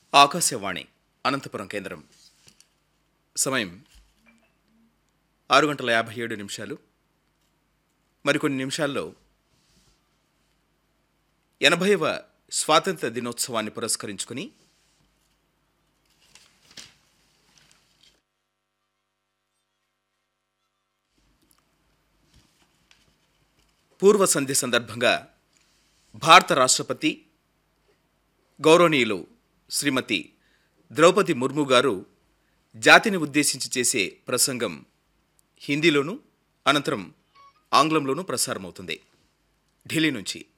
ఆకాశవాణి అనంతపురం కేంద్రం సమయం ఆరు గంటల యాభై ఏడు నిమిషాలు మరికొన్ని నిమిషాల్లో ఎనభైవ స్వాతంత్ర దినోత్సవాన్ని పురస్కరించుకుని పూర్వ సంధి సందర్భంగా భారత రాష్ట్రపతి గౌరవనీయులు శ్రీమతి ద్రౌపది ముర్ము గారు జాతిని ఉద్దేశించి చేసే ప్రసంగం హిందీలోను అనంతరం ఆంగ్లంలోనూ ప్రసారమవుతుంది ఢిల్లీ నుంచి